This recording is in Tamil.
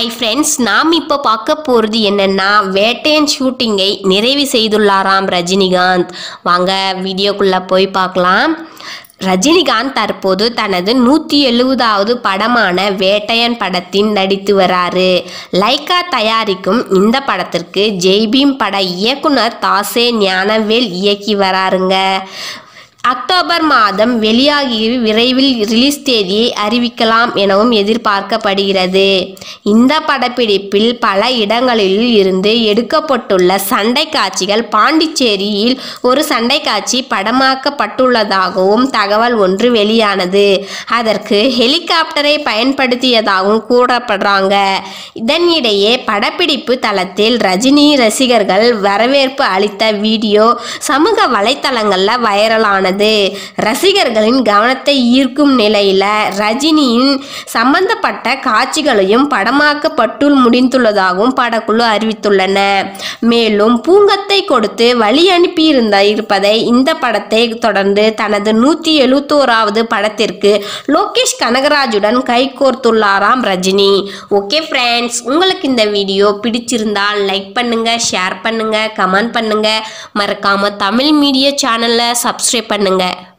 ஹாய் ஃப்ரெண்ட்ஸ் நாம் இப்போ பார்க்க போகிறது என்னென்னா வேட்டையன் ஷூட்டிங்கை நிறைவு செய்துள்ளாராம் ரஜினிகாந்த் வாங்க வீடியோக்குள்ளே போய் பார்க்கலாம் ரஜினிகாந்த் தற்போது தனது நூற்றி எழுபதாவது படமான வேட்டையன் படத்தின் நடித்து வராரு லைக்கா தயாரிக்கும் இந்த படத்திற்கு ஜெய்பீம் பட இயக்குனர் தாசே ஞானவேல் இயக்கி வராருங்க அக்டோபர் மாதம் வெளியாகி விரைவில் ரிலீஸ் தேதியை அறிவிக்கலாம் எனவும் எதிர்பார்க்கப்படுகிறது இந்த படப்பிடிப்பில் பல இடங்களில் இருந்து எடுக்கப்பட்டுள்ள சண்டை காட்சிகள் பாண்டிச்சேரியில் ஒரு சண்டை காட்சி படமாக்கப்பட்டுள்ளதாகவும் தகவல் ஒன்று வெளியானது அதற்கு ஹெலிகாப்டரை பயன்படுத்தியதாகவும் கூறப்படுறாங்க இதனிடையே படப்பிடிப்பு தளத்தில் ரஜினி ரசிகர்கள் வரவேற்பு அளித்த வீடியோ சமூக வலைத்தளங்களில் வைரலானது ரசிகர்களின் கவனத்தை ஈர்க்கும் நிலையில ரஜினியின் சம்பந்தப்பட்ட காட்சிகளையும் படமாக்கப்பட்டு முடிந்துள்ளதாகவும் படக்குழு அறிவித்துள்ளன மேலும் பூங்கத்தை கொடுத்து வழி அனுப்பியிருந்த இருப்பதை இந்த படத்தை தொடர்ந்து தனது நூற்றி எழுபத்தோராவது படத்திற்கு லோகேஷ் கனகராஜுடன் கைகோர்த்துள்ளாராம் ரஜினி ஓகே ஃப்ரெண்ட்ஸ் உங்களுக்கு இந்த வீடியோ பிடிச்சிருந்தால் லைக் பண்ணுங்க ஷேர் பண்ணுங்க கமெண்ட் பண்ணுங்க மறக்காம தமிழ் மீடியா சேனலை சப்ஸ்கிரைப் பண்ணுங்க